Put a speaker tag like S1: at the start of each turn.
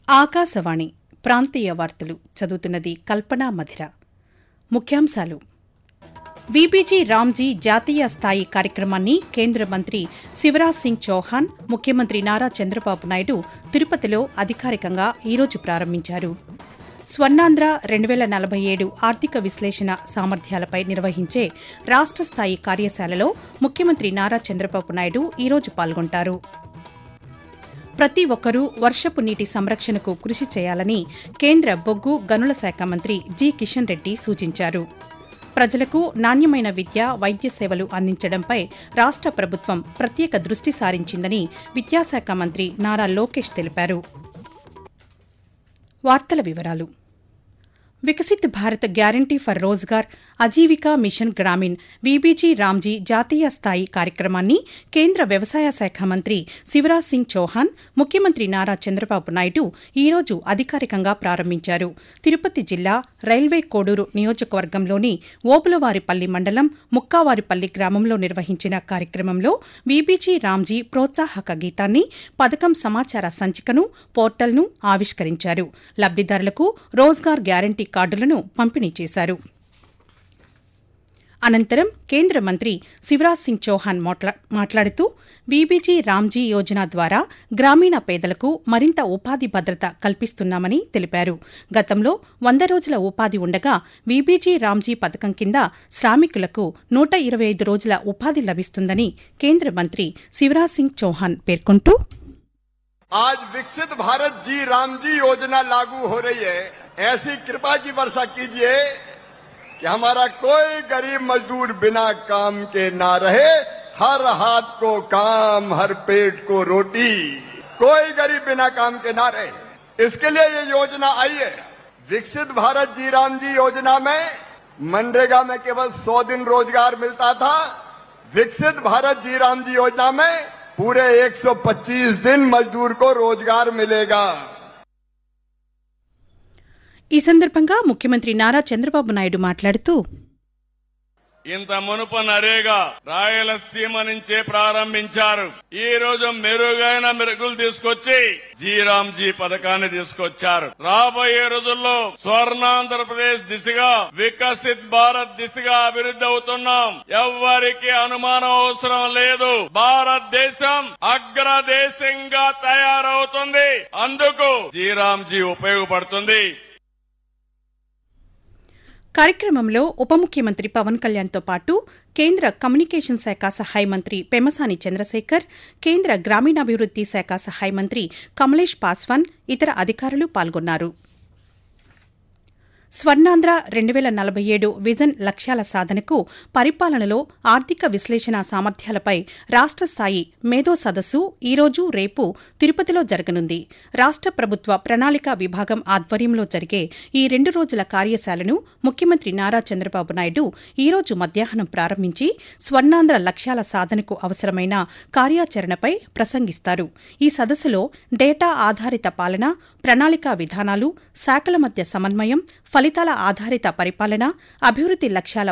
S1: ఆకాశవాణి ప్రాంతీయ వార్తలు చదువుతున్నది కల్పనా మధిర ముఖ్యాంశాలు వీబీజీ రామ్జీ జాతీయ స్థాయి కార్యక్రమాన్ని కేంద్ర మంత్రి శివరాజ్ సింగ్ చౌహాన్ ముఖ్యమంత్రి నారా చంద్రబాబు నాయుడు తిరుపతిలో అధికారికంగా ఈరోజు ప్రారంభించారు స్వర్ణాంధ్ర రెండు వేల నలభై ఏడు ఆర్థిక విశ్లేషణ సామర్థ్యాలపై నిర్వహించే రాష్ట స్థాయి కార్యశాలలో ముఖ్యమంత్రి నారా చంద్రబాబు నాయుడు ఈరోజు పాల్గొంటారు ప్రతి ఒక్కరూ వర్షపు నీటి సంరక్షణకు కృషి చేయాలని కేంద్ర బొగ్గు గనుల శాఖ మంత్రి జి కిషన్ రెడ్డి సూచించారు ప్రజలకు నాణ్యమైన విద్య వైద్య సేవలు అందించడంపై రాష్ట ప్రభుత్వం ప్రత్యేక దృష్టి సారించిందని విద్యాశాఖ మంత్రి నారా లోకేష్ తెలిపారు వార్తల వివరాలు Viksit Bharat guarantee for Rozgar Ajeevika mission Gramin VBG Ramji జాతీయ స్థాయి కార్యక్రమాన్ని కేంద్ర వ్యవసాయ శాఖ మంత్రి శివరాజ్ సింగ్ చౌహాన్ ముఖ్యమంత్రి నారా చంద్రబాబు నాయుడు ఈరోజు అధికారికంగా ప్రారంభించారు తిరుపతి జిల్లా రైల్వే కోడూరు నియోజకవర్గంలోని ఓబులవారిపల్లి మండలం ముక్కావారిపల్లి గ్రామంలో నిర్వహించిన కార్యక్రమంలో వీబీజీ రామ్జీ ప్రోత్సాహక గీతాన్ని పథకం సమాచార సంచికను పోర్టల్ను ఆవిష్కరించారు లబ్దిదారులకు రోజ్గార్ గ్యారంటీ కార్డులను పంపిణీ చేశారు అనంతరం కేంద్ర మంత్రి శివరాజ్ సింగ్ చౌహాన్ మాట్లాడుతూ బీబీజీ రామ్జీ యోజన ద్వారా గ్రామీణ పేదలకు మరింత ఉపాధి భద్రత కల్పిస్తున్నామని తెలిపారు గతంలో వంద రోజుల ఉపాధి ఉండగా బీబీజీ రామ్జీ పథకం కింద శ్రామికులకు నూట ఇరవై ఐదు రోజుల ఉపాధి లభిస్తుందని కేంద్ర మంత్రి శివరాజ్ సింగ్ చౌహాన్ పేర్కొంటూ
S2: आज विकसित भारत जी राम जी योजना लागू हो रही है ऐसी कृपा की वर्षा कीजिए कि हमारा कोई गरीब मजदूर बिना काम के ना रहे हर हाथ को काम हर पेट को रोटी कोई गरीब बिना काम के ना रहे इसके लिए ये योजना आई है विकसित भारत जी राम जी योजना में मनरेगा में केवल 100 दिन रोजगार मिलता था विकसित भारत जी राम जी योजना में पूरे 125 दिन मजदूर को रोजगार मिलेगा
S1: ఈ సందర్భంగా ముఖ్యమంత్రి నారా చంద్రబాబు నాయుడు మాట్లాడుతూ
S3: ఇంత మునుపు నరేగా రాయలసీమ నుంచే ప్రారంభించారు ఈ రోజు మెరుగైన మెరుగులు తీసుకొచ్చి జీరాంజీ పథకాన్ని తీసుకొచ్చారు రాబోయే రోజుల్లో స్వర్ణాంధ్రప్రదేశ్ దిశగా వికసిత్ భారత్ దిశగా అభివృద్ధి అవుతున్నాం ఎవ్వరికి అనుమానం అవసరం లేదు భారతదేశం అగ్రదేశంగా తయారవుతుంది అందుకు జీరాంజీ ఉపయోగపడుతుంది
S1: కార్యక్రమంలో ఉప ముఖ్యమంత్రి పవన్ కళ్యాణ్తో పాటు కేంద్ర కమ్యూనికేషన్ శాఖ సహాయ మంత్రి పెమసాని చంద్రశేఖర్ కేంద్ర గ్రామీణాభివృద్ది శాఖ సహాయ మంత్రి కమలేష్ పాస్వాన్ ఇతర అధికారులు పాల్గొన్నారు స్వర్ణాంధ్ర రెండు వేల నలభై ఏడు విజన్ లక్ష్యాల సాధనకు పరిపాలనలో ఆర్థిక విశ్లేషణ సామర్థ్యాలపై రాష్ట స్థాయి మేధో సదస్సు ఈరోజు రేపు తిరుపతిలో జరగనుంది రాష్ట ప్రభుత్వ ప్రణాళిక విభాగం ఆధ్వర్యంలో జరిగే ఈ రెండు రోజుల కార్యశాలను ముఖ్యమంత్రి నారా చంద్రబాబు నాయుడు ఈరోజు మధ్యాహ్నం ప్రారంభించి స్వర్ణాంధ్ర లక్ష్యాల సాధనకు అవసరమైన కార్యాచరణపై ప్రసంగిస్తారు ఈ సదస్సులో డేటా ఆధారిత పాలన ప్రణాళికా విధానాలు శాఖల మధ్య సమన్వయం ఫలితాల ఆధారిత పరిపాలన అభివృద్ది లక్ష్యాల